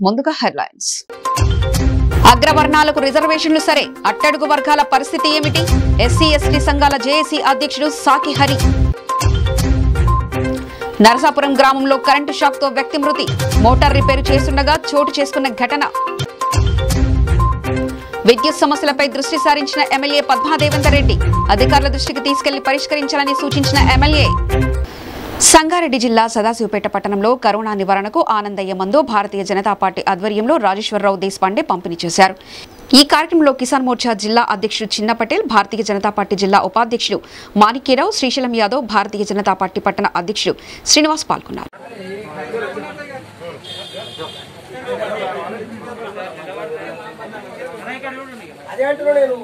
ముందుగా హెడ్లైన్స్ అగ్రవర్ణాలకు రిజర్వేషన్లు సరే అట్టడుగు వర్గాల పరిస్థితి ఏమిటి ఎస్సీ ఎస్టీ సంఘాల జేఏసీ అధ్యక్షుడు సాకి హరి నరసాపురం గ్రామంలో కరెంటు షాక్ తో వ్యక్తి మృతి మోటార్ రిపేరు చేస్తుండగా చోటు చేసుకున్న ఘటన విద్యుత్ సమస్యలపై దృష్టి సారించిన ఎమ్మెల్యే పద్మాదేవేందర్ రెడ్డి అధికారుల దృష్టికి తీసుకెళ్లి పరిష్కరించాలని సూచించిన ఎమ్మెల్యే సంగారెడ్డి జిల్లా సదాశివపేట పట్టణంలో కరోనా నివారణకు ఆనందయ్య మందు భారతీయ జనతా పార్టీ ఆధ్వర్యంలో రాజేశ్వరరావు దేశపాండే పంపిణీ చేశారు ఈ కార్యక్రమంలో కిసాన్ మోర్చా జిల్లా అధ్యక్షుడు చిన్న పటేల్ భారతీయ జనతా పార్టీ జిల్లా ఉపాధ్యక్షుడు మాణిక్యరావు శ్రీశైలం యాదవ్ భారతీయ జనతా పార్టీ పట్టణ అధ్యక్షుడు శ్రీనివాస్ పాల్గొన్నారు అదే అంటున్నా నేను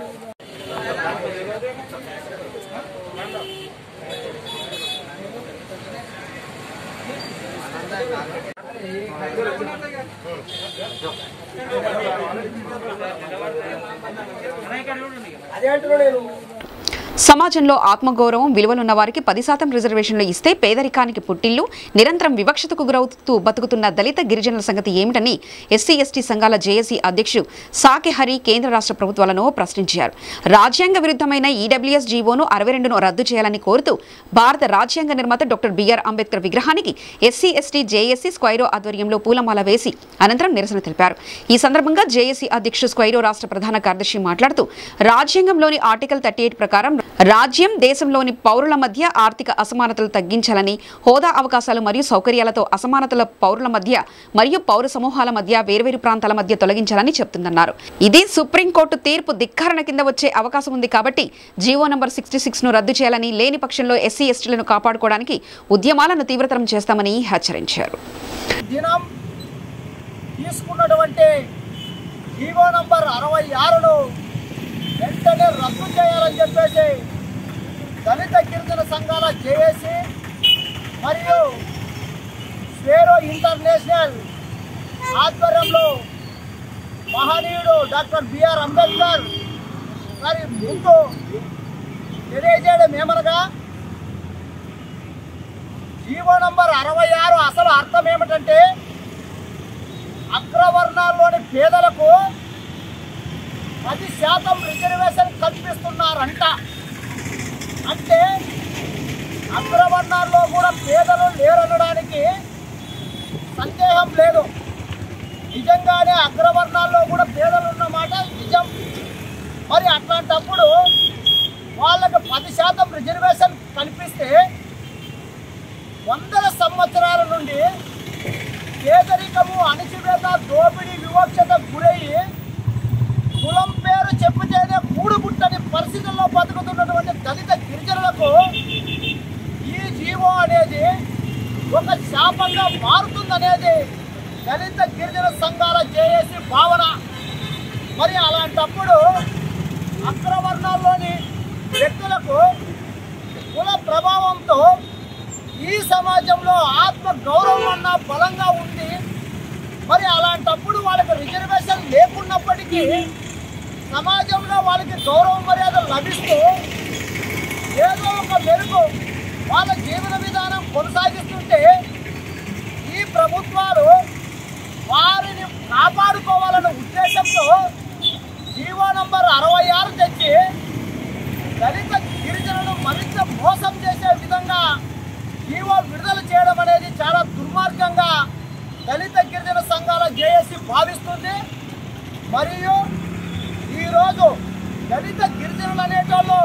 అదే అంటున్నా నేను సమాజంలో ఆత్మగౌరవం విలువలున్న వారికి పది శాతం రిజర్వేషన్లు ఇస్తే పేదరికానికి పుట్టిల్లు నిరంతరం వివక్షతకు గురవుతూ బతుకుతున్న దళిత గిరిజనుల సంగతి ఏమిటని ఎస్సీ ఎస్టీ సంఘాల జేఏసీ అధ్యక్షుడు సాకి హరి కేంద్ర రాష్ట్ర ప్రభుత్వాలను ప్రశ్నించారు రాజ్యాంగ విరుద్ధమైన ఈడబ్ల్యూఎస్ జీవోను అరవై రెండును రద్దు చేయాలని కోరుతూ భారత రాజ్యాంగ నిర్మాత డాక్టర్ బిఆర్ అంబేద్కర్ విగ్రహానికి ఎస్సీ ఎస్టీ జేఏసీ స్క్వైరో ఆధ్వర్యంలో పూలమాల వేసి అనంతరం నిరసన తెలిపారు ఈ సందర్భంగా జేఏసీ అధ్యక్షుడు స్క్వైరో రాష్ట్ర ప్రధాన కార్యదర్శి మాట్లాడుతూ రాజ్యాంగంలోని ఆర్టికల్ థర్టీ ఎయిట్ ప్రకారం రాజ్యం దేశంలోని పౌరుల మధ్య ఆర్థిక అసమానతలు తగ్గించాలని హోదా అవకాశాలు మరియు సౌకర్యాలతో అసమానతల పౌరుల మధ్య మరియు పౌర సమూహాల మధ్య వేర్వేరు ప్రాంతాల మధ్య తొలగించాలని చెప్తుందన్నారు ఇది సుప్రీంకోర్టు తీర్పు ధిక్కారణ కింద వచ్చే అవకాశం ఉంది కాబట్టి జీవో నంబర్ సిక్స్టీ సిక్స్ ను రద్దు చేయాలని లేని పక్షంలో ఎస్సీ ఎస్టీలను కాపాడుకోవడానికి ఉద్యమాలను తీవ్రతరం చేస్తామని హెచ్చరించారు దినం తీసుకున్నటువంటి జీవో నంబర్ అరవై ఆరును వెంటనే రద్దు చేయాలని చెప్పేసి దళిత గిరిజన సంఘాల జేఏసీ మరియు స్వేరో ఇంటర్నేషనల్ ఆధ్వర్యంలో మహనీయుడు డాక్టర్ బిఆర్ అంబేద్కర్ గారి ముందు తెలియజేయడం ఏమనగా జీవో నంబర్ అరవై ఆరు అసలు అర్థం ఏమిటంటే అగ్రవర్ణాల్లోని పేదలకు పది శాతం రిజర్వేషన్ కల్పిస్తున్నారంట అంటే అగ్రవర్ణాల్లో కూడా పేదలు లేరనడానికి సందేహం లేదు నిజంగానే అగ్రవర్ణాల్లో కూడా పేదలు ఉన్నమాట నిజం మరి అట్లాంటప్పుడు వాళ్ళకి పది శాతం రిజర్వేషన్ కల్పిస్తే వందల సంవత్సరాల నుండి పేదరికము అణిచివేత దోపిడీ వివక్షత గురయ్యి కులం పేరు చెప్పుతేనే కూడుగుట్టని పరిస్థితుల్లో బతుకుతున్నటువంటి దళిత గిరిజనులకు ఈ జీవో అనేది ఒక శాపంగా మారుతుందనేది దళిత గిరిజన సంఘాల జేఏసీ భావన మరి అలాంటప్పుడు అగ్రవర్ణాల్లోని వ్యక్తులకు కుల ప్రభావంతో ఈ సమాజంలో ఆత్మ గౌరవం అన్న బలంగా ఉంది మరి అలాంటప్పుడు వాళ్ళకి రిజర్వేషన్ లేకున్నప్పటికీ సమాజంలో వాళ్ళకి గౌరవ మర్యాద లభిస్తూ ఏదో ఒక మెరుగు వాళ్ళ జీవన విధానం కొనసాగిస్తుంటే ఈ ప్రభుత్వాలు వారిని కాపాడుకోవాలన్న ఉద్దేశంతో జీవో నంబర్ అరవై ఆరు తెచ్చి దళిత గిరిజనులను మరింత మోసం చేసే విధంగా జీవో విడుదల చేయడం అనేది చాలా దుర్మార్గంగా దళిత గిరిజన సంఘాల జేఏసీ భావిస్తుంది మరియు ఈరోజు దళిత గిరిజనులు అనేటోళ్ళు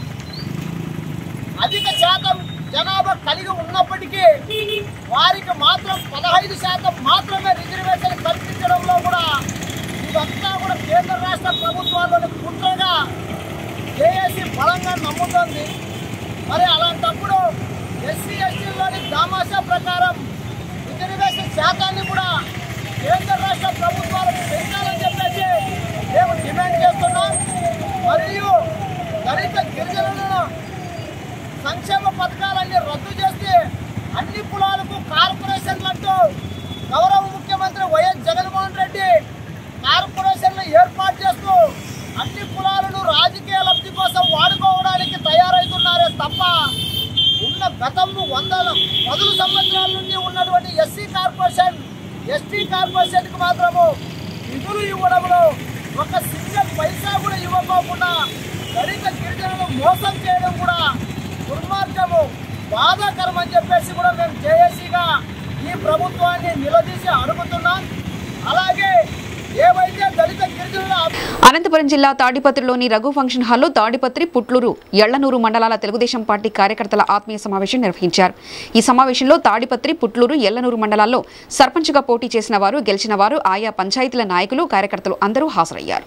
అధిక శాతం జనాభా కలిగి ఉన్నప్పటికీ వారికి మాత్రం పదహైదు శాతం మాత్రమే రిజర్వేషన్ కల్పించడంలో కూడా ఇదంతా కూడా కేంద్ర రాష్ట్ర ప్రభుత్వాల్లోని కుట్రగా జేఏసీ బలంగా నమ్ముతోంది మరి అలాంటప్పుడు ఎస్సీ ఎస్టీలోని దామాషా ప్రకారం రిజర్వేషన్ శాతాన్ని కూడా కేంద్ర రాష్ట్ర ప్రభుత్వాలకు పెంచాలని చెప్పేసి మేము డిమాండ్ చేస్తున్నాం మరియు దళిత గిరిజనులను సంక్షేమ పథకాలన్నీ రద్దు చేస్తే అన్ని కులాలకు కార్పొరేషన్లంటూ గౌరవ ముఖ్యమంత్రి వైఎస్ జగన్మోహన్ రెడ్డి కార్పొరేషన్లు ఏర్పాటు చేస్తూ అన్ని కులాలను రాజకీయ లబ్ధి కోసం వాడుకోవడానికి తయారవుతున్నారే తప్ప ఉన్న గతంలో వందల పదుల సంవత్సరాల నుండి ఉన్నటువంటి ఎస్సీ కార్పొరేషన్ ఎస్టీ కార్పొరేషన్కి మాత్రము నిధులు ఇవ్వడంలో ఒక సింగిల్ పైసా కూడా ఇవ్వకోకుండా దళిత గిరిజనులు మోసం చేయడం కూడా దుర్మార్గము బాధాకరం అని చెప్పేసి కూడా మేము జేఏసీగా ఈ ప్రభుత్వాన్ని నిలదీసి అడుగుతున్నాం అలాగే ఏవైతే దళిత గిరిజనుల అనంతపురం జిల్లా తాడిపత్రిలోని రఘు ఫంక్షన్ హాల్లో తాడిపత్రి పుట్లూరు ఎళ్లనూరు మండలాల తెలుగుదేశం పార్టీ కార్యకర్తల ఆత్మీయ సమావేశం నిర్వహించారు ఈ సమావేశంలో తాడిపత్రి పుట్లూరు ఎళ్లనూరు మండలాల్లో సర్పంచ్గా పోటీ చేసిన వారు గెలిచిన వారు ఆయా పంచాయతీల నాయకులు కార్యకర్తలు అందరూ హాజరయ్యారు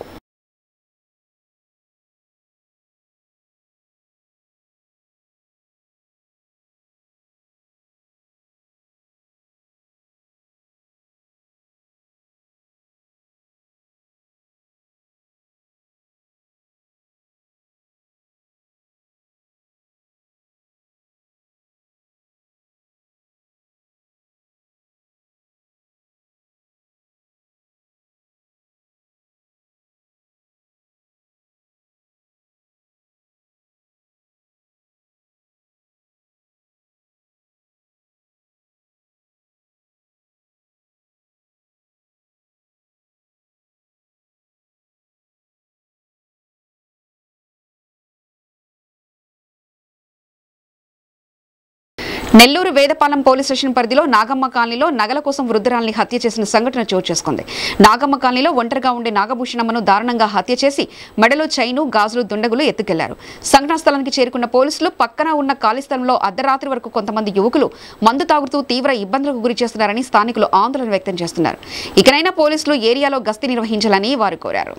నెల్లూరు వేదపాలెం పోలీస్ స్టేషన్ పరిధిలో నాగమ్మ కాలనీలో నగల కోసం వృద్ధురాల్ని హత్య చేసిన సంఘటన చోటు చేసుకుంది నాగమ్మ కాలనీలో ఒంటరిగా ఉండే నాగభూషణమ్మను దారుణంగా హత్య చేసి మెడలో చైను గాజులు దుండగులు ఎత్తుకెళ్లారు సంఘటనా స్థలానికి చేరుకున్న పోలీసులు పక్కన ఉన్న ఖాళీ స్థలంలో అర్ధరాత్రి వరకు కొంతమంది యువకులు మందు తాగుతూ తీవ్ర ఇబ్బందులకు గురి చేస్తున్నారని స్థానికులు ఆందోళన వ్యక్తం చేస్తున్నారు ఇకనైనా పోలీసులు ఏరియాలో గస్తీ నిర్వహించాలని వారు కోరారు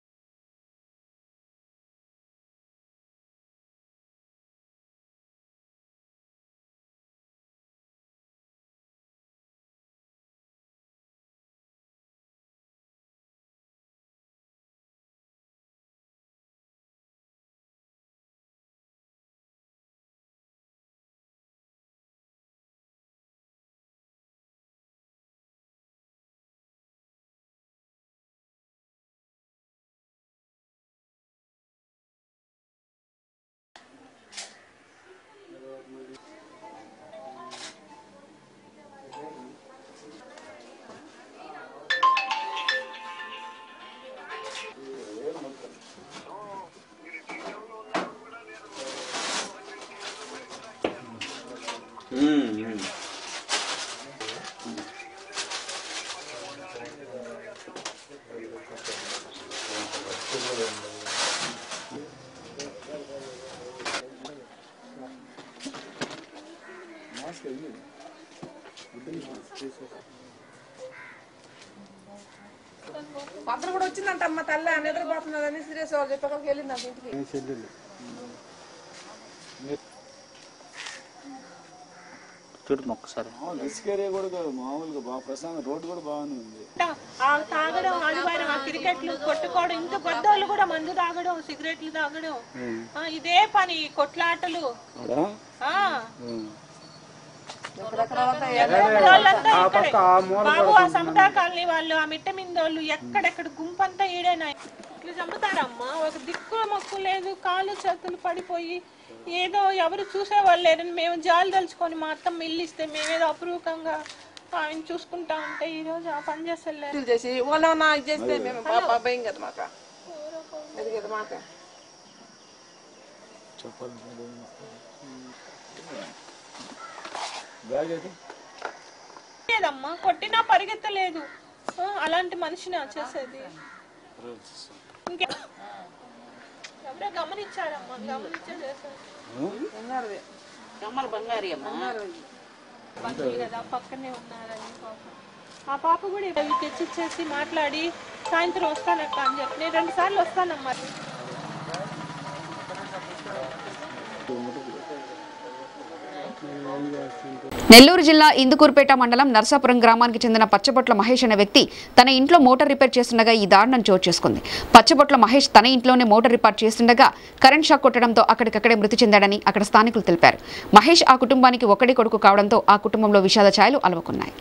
పక్కన కూడా వచ్చిందంట అమ్మ తల్లి నిద్రపోతున్నదని సీరియస్ వాళ్ళు చెప్పాక వెళ్ళింది అంత ఇంటికి చూడు ఒక్కసారి ఇసుక ఏరియా కూడా కాదు మామూలుగా బాగా ప్రశాంతం రోడ్డు కూడా బాగానే ఉంది ఆ తాగడం ఆదివారం ఆ క్రికెట్లు కొట్టుకోవడం ఇంకా పెద్దోళ్ళు కూడా మందు తాగడం సిగరెట్లు తాగడం ఆ, ఇదే పని కొట్లాటలు అవునా? ఆ. వాళ్ళంతా ఇక్కడే. బాబు ఆ సమతా కాలనీ వాళ్ళు ఆ మిట్ట మిందోళ్ళు ఎక్కడెక్కడ గుంపంతా ఈడేనా ఇట్లా చంపుతారమ్మా ఒక దిక్కు మొక్కు లేదు కాళ్ళు చేతులు పడిపోయి ఏదో ఎవరు చూసేవాళ్ళు లేరని మేము జాలి తలుచుకొని మా అత్తమ్మ ఇల్లు ఇస్తే మేమేదో అపురూపంగా ఆయన చూసుకుంటా ఉంటే ఈ రోజు ఆ పని చేసేలే ఇల్లు చేసి వాళ్ళు నా ఇది చేస్తే మేము పాప భయం కదా మాకు అది కదా మాకు బ్యాగ్ అయితే లేదమ్మా కొట్టినా పరిగెత్తలేదు ఆ, అలాంటి మనిషిని చేసేది ఇంకే ఎవరో గమనించారమ్మా గమనించే చేశారు బంధువులు కదా పక్కనే ఉన్నారని పాపం ఆ పాప కూడా ఇవి తెచ్చిచ్చేసి మాట్లాడి సాయంత్రం వస్తానక్క అని చెప్పి నేను రెండు సార్లు వస్తానమ్మా నెల్లూరు జిల్లా ఇందుకూరుపేట మండలం నర్సాపురం గ్రామానికి చెందిన పచ్చబొట్ల మహేష్ అనే వ్యక్తి తన ఇంట్లో మోటార్ రిపేర్ చేస్తుండగా ఈ దారుణం చోటు చేసుకుంది పచ్చబొట్ల మహేష్ తన ఇంట్లోనే మోటార్ రిపేర్ చేస్తుండగా కరెంట్ షాక్ కొట్టడంతో అక్కడికక్కడే మృతి చెందాడని అక్కడ స్థానికులు తెలిపారు మహేష్ ఆ కుటుంబానికి ఒకటి కొడుకు కావడంతో ఆ కుటుంబంలో విషాద ఛాయలు అలవకున్నాయి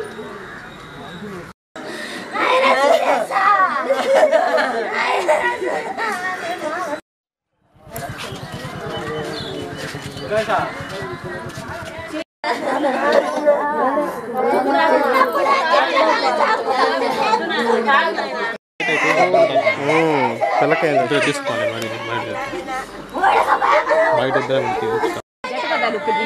పిల్లకాయ తీసుకోవాలి బయట బయట బయట ఇద్దరం తీసుకోవాలి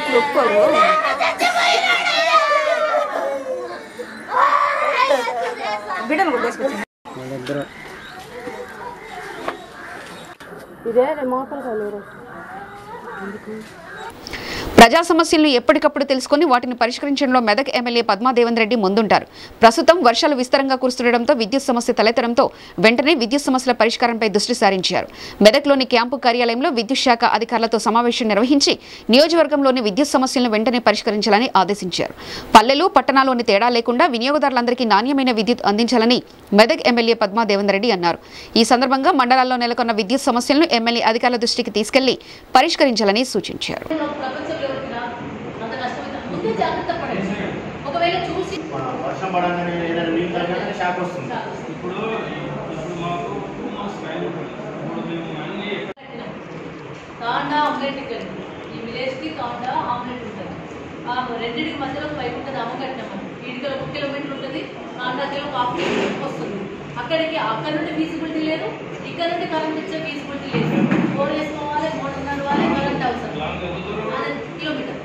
ప్రజా సమస్యలను ఎప్పటికప్పుడు తెలుసుకుని వాటిని పరిష్కరించడంలో మెదక్ ఎమ్మెల్యే పద్మాదేవన్ రెడ్డి ముందుంటారు ప్రస్తుతం వర్షాలు విస్తారంగా కురుస్తుండటంతో విద్యుత్ సమస్య తలెత్తడంతో వెంటనే విద్యుత్ సమస్యల పరిష్కారంపై దృష్టి సారించారు మెదక్లోని క్యాంపు కార్యాలయంలో విద్యుత్ శాఖ అధికారులతో సమావేశం నిర్వహించి నియోజకవర్గంలోని విద్యుత్ సమస్యలను వెంటనే పరిష్కరించాలని ఆదేశించారు పల్లెలు పట్టణాల్లోని తేడా లేకుండా వినియోగదారులందరికీ నాణ్యమైన విద్యుత్ అందించాలని మెదక్ ఎమ్మెల్యే పద్మాదేవన్ రెడ్డి అన్నారు ఈ సందర్భంగా మండలాల్లో నెలకొన్న విద్యుత్ సమస్యలను ఎమ్మెల్యే అధికారుల దృష్టికి తీసుకెళ్లి పరిష్కరించాలని సూచించారు ప్రపంచంలో వచ్చినా అంత కష్టమైతే ముందే జాగ్రత్త పడండి ఒకవేళ చూసి వర్షం పడంగానే ఏదైనా నీళ్ళు తగ్గగానే షాక్ వస్తుంది ఇప్పుడు ఇప్పుడు మాకు టూ మంత్స్ టైం ఉంటుంది ఇప్పుడు మేము అన్ని తాండా ఆమ్లెట్ ఇక్కడ ఈ విలేజ్ కి తాండా ఆమ్లెట్ ఉంటుంది ఆ రెండింటికి మధ్యలో పైపు ఉంటుంది అమ్మ కట్టినాం మనం వీడికి ఒక కిలోమీటర్ ఉంటుంది తాండాకి ఒక హాఫ్ కిలోమీటర్ వస్తుంది అక్కడికి అక్కడ నుండి ఫీజిబిలిటీ లేదు ఇక్కడ నుండి కరెంట్ ఇచ్చే ఫీజిబిలిటీ లేదు మోడ్ వేసుకోవాలి మోడ్ నడవాలి కరెంట్ అవసరం అదే కిలోమీటర్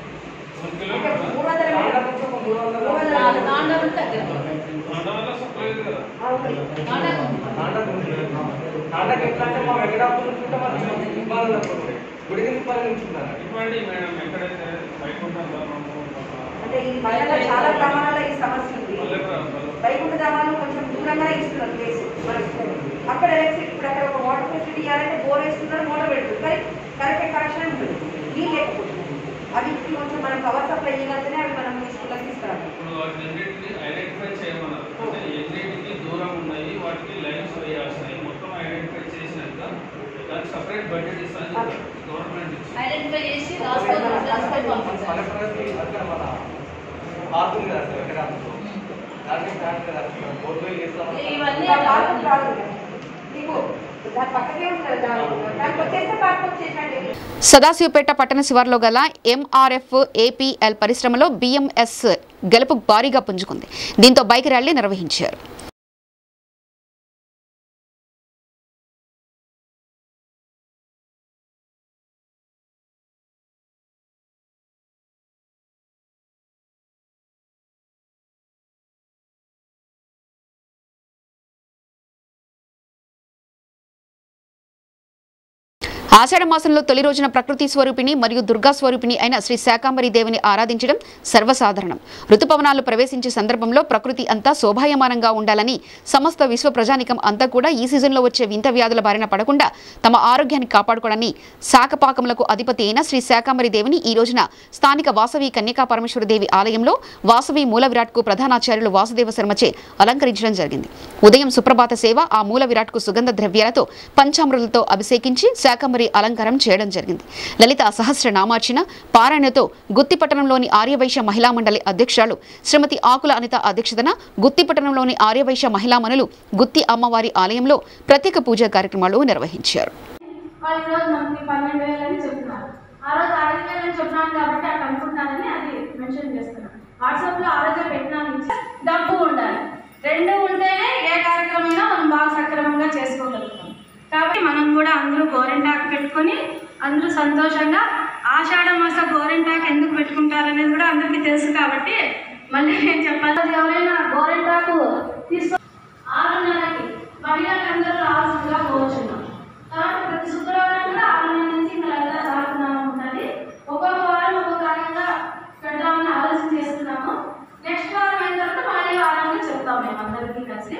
తాండా నుండి దగ్గర మండలంలో సప్లై కదా తాండాకు ఉంది. నాటకి ఎట్లా అంటే మా వెంకటాపురం చూస్తే మనం ఇబ్బందులు పడుతుంది గుడికి ఇబ్బంది ఉంటున్నారు ఇవ్వండి మేడం ఎక్కడైతే వైకుంఠంలో అంటే ఈ మండలంలో చాలా గ్రామాలలో ఈ సమస్య ఉంది పల్లె ప్రాంతాల్లో వైకుంఠ గ్రామాలు కొంచెం దూరంగానే ఇస్తున్నారు ప్లేస్ మనకి అక్కడ ఎలక్ట్రిసిటీ ఇప్పుడు అక్కడ ఒక వాటర్ ఫెసిలిటీ ఇవ్వాలంటే బోర్ వేస్తున్నారు మోటార్ పెడుతుంది కానీ కరెక్ట్ కనెక్షన్ ఉంటుంది నీళ్ళు లేకపోతుంది అవి కొంచెం మనం పవర్ సప్లై చేయగలిగితేనే అవి మనం స్కూళ్ళకి తీసుకురావాలి ఇప్పుడు వాటిని అన్నింటినీ ఐడెంటిఫై చేయమన్నారు అంటే ఎన్నింటికి దూరం ఉన్నాయి వాటికి లైన్స్ వేయాల్సినాయి మొత్తం ఐడెంటిఫై చేసినాక దానికి సపరేట్ బడ్జెట్ ఇస్తాను గవర్నమెంట్ ఇచ్చింది ఐడెంటిఫై చేసి రాసుకొని రాసుకొని పంపించాలి పల్లె ప్రగతి అక్కడ మన పార్క్ ఉంది కదా వెంకటాపురం దానికి స్టార్ట్ కదా బోర్డు చేస్తాం ఇవన్నీ ఇంకా పార్క్ కాదు మీకు దాని పక్కనే ఉంటుంది దాని దానికి వచ్చేస్తే పార్క్ వచ్చేసండి సదాశివపేట పట్టణ శివార్లో గల ఎంఆర్ఎఫ్ ఏపీఎల్ పరిశ్రమలో బిఎంఎస్ గెలుపు భారీగా పుంజుకుంది దీంతో బైక్ ర్యాలీ నిర్వహించారు ఆషాఢ మాసంలో తొలి రోజున ప్రకృతి స్వరూపిణి మరియు దుర్గా స్వరూపిణి అయిన శ్రీ శాకాంబరి దేవిని ఆరాధించడం సర్వసాధారణం ఋతుపవనాలు ప్రవేశించే సందర్భంలో ప్రకృతి అంతా శోభాయమానంగా ఉండాలని సమస్త విశ్వ ప్రజానికం అంతా కూడా ఈ సీజన్లో వచ్చే వింత వ్యాధుల బారిన పడకుండా తమ ఆరోగ్యాన్ని కాపాడుకోవడాన్ని శాకపాకములకు అధిపతి అయిన శ్రీ శాకాంబరి దేవిని ఈ రోజున స్థానిక వాసవి కన్యకా పరమేశ్వర దేవి ఆలయంలో వాసవి మూల విరాట్కు ప్రధానాచార్యులు వాసుదేవ శర్మచే అలంకరించడం జరిగింది ఉదయం సుప్రభాత సేవ ఆ మూల విరాట్కు సుగంధ ద్రవ్యాలతో పంచామృతులతో అభిషేకించి శాకంబరి అలంకారం చేయడం జరిగింది లలిత సహస్ర నామార్చన పారాయణతో గుత్తిపట్టణంలోని ఆర్యవైశ్య మహిళా మండలి అధ్యక్షురాలు శ్రీమతి ఆకుల అనిత అధ్యక్షతన గుత్తిపట్టణంలోని ఆర్యవైశ్య మహిళా మనులు గుత్తి అమ్మవారి ఆలయంలో ప్రత్యేక పూజా కార్యక్రమాలు నిర్వహించారు వాళ్ళు ఈరోజు మనకి పన్నెండు వేలు అని చెప్తున్నారు ఆ రోజు ఐదు వేలు అని చెప్తున్నాను కాబట్టి అక్కడ అనుకుంటానని అది మెన్షన్ చేస్తున్నాను వాట్సాప్లో ఆ రోజే పెట్టినాను ఇచ్చి డబ్బు ఉండాలి రెండు ఉంటేనే ఏ కార్యక్రమమైనా మనం బాగా సక్రమంగా చేసుకోగలుగుతాం కాబట్టి మనం కూడా అందరూ గోరెంటాకు పెట్టుకొని అందరూ సంతోషంగా ఆషాఢ మాస గోరెంటాకు ఎందుకు పెట్టుకుంటారనేది కూడా అందరికీ తెలుసు కాబట్టి మళ్ళీ నేను చెప్పాలి ఎవరైనా గోరెంటాకు తీసుకో ఆరున్నరకి మహిళలందరూ రావాల్సిందిగా కోరుచున్నాం తర్వాత ప్రతి శుక్రవారం కూడా ఆరున్నర నుంచి ఇంకా లలిత సహస్రనామం ఉంటుంది ఒక్కొక్క వారం ఒక్కొక్క రకంగా పెడదామని ఆలోచన చేస్తున్నాము నెక్స్ట్ వారం అయిన తర్వాత మళ్ళీ వారంగా చెప్తాం మేము అందరికీ కలిసి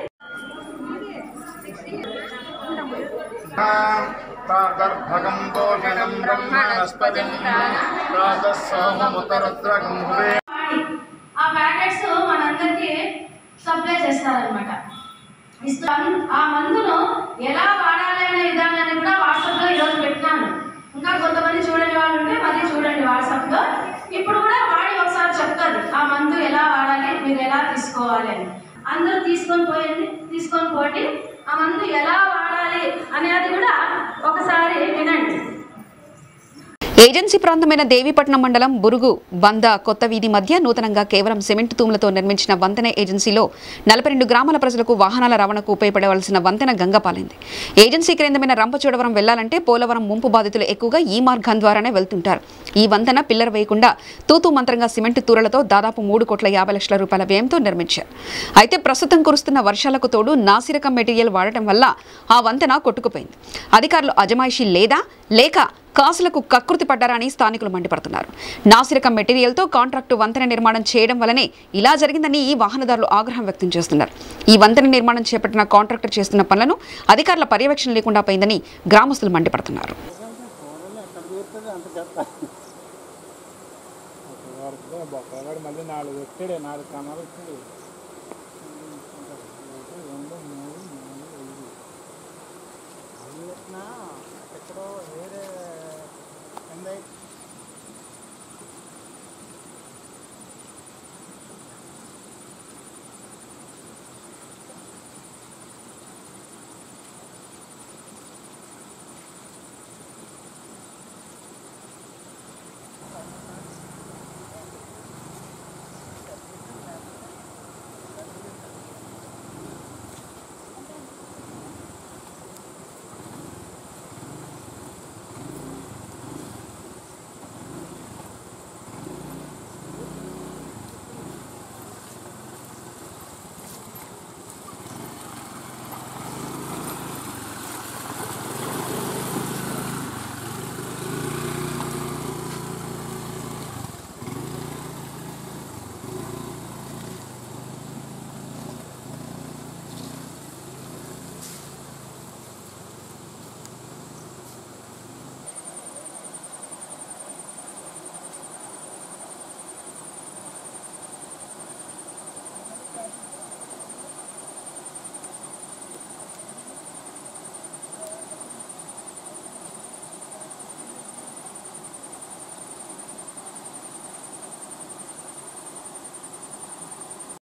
ప్రాతర్భగం పోషణం బ్రహ్మణస్పతిం ప్రాతः సోమముతరుద్రగం భువే వాడి ఆ ప్యాకెట్స్ మనందరికీ సప్లై చేస్తారనమాట ఇస్తాను ఆ మందును ఎలా వాడాలి అనే విధానాన్ని కూడా వాట్సాప్లో ఈరోజు పెట్టినాను ఇంకా కొంతమంది చూడని వాళ్ళు ఉంటే మళ్ళీ చూడండి వాట్సాప్లో ఇప్పుడు కూడా వాడి ఒకసారి చెప్తుంది ఆ మందు ఎలా వాడాలి మీరు ఎలా తీసుకోవాలి తీసుకోవాలి అని అందరూ తీసుకొని పోయండి తీసుకొని పోటీ ఆ మందు ఎలా వాడాలి అనేది కూడా ఒకసారి వినండి ఏజెన్సీ ప్రాంతమైన దేవీపట్నం మండలం బురుగు బంద కొత్త వీధి మధ్య నూతనంగా కేవలం సిమెంట్ తూములతో నిర్మించిన వంతెన ఏజెన్సీలో నలభై రెండు గ్రామాల ప్రజలకు వాహనాల రవాణాకు ఉపయోగపడవలసిన వంతెన గంగపాలైంది ఏజెన్సీ కేంద్రమైన రంపచోడవరం వెళ్లాలంటే పోలవరం ముంపు బాధితులు ఎక్కువగా ఈ మార్గం ద్వారానే వెళ్తుంటారు ఈ వంతెన పిల్లర్ వేయకుండా తూతూ మంత్రంగా సిమెంట్ తూరలతో దాదాపు మూడు కోట్ల యాభై లక్షల రూపాయల వ్యయంతో నిర్మించారు అయితే ప్రస్తుతం కురుస్తున్న వర్షాలకు తోడు నాసిరకం మెటీరియల్ వాడటం వల్ల ఆ వంతెన కొట్టుకుపోయింది అధికారులు అజమాయిషీ లేదా లేక కాసులకు కకృతి పడ్డారని స్థానికులు మండిపడుతున్నారు నాసిరకం మెటీరియల్తో కాంట్రాక్టు వంతెన నిర్మాణం చేయడం వల్లనే ఇలా జరిగిందని ఈ వాహనదారులు ఆగ్రహం వ్యక్తం చేస్తున్నారు ఈ వంతెన నిర్మాణం చేపట్టిన కాంట్రాక్టర్ చేస్తున్న పనులను అధికారుల పర్యవేక్షణ లేకుండా పోయిందని గ్రామస్తులు మండిపడుతున్నారు బొక్కగాడు మళ్ళీ నాలుగు పెట్టాడే నాలుగు కన్నాలు వచ్చింది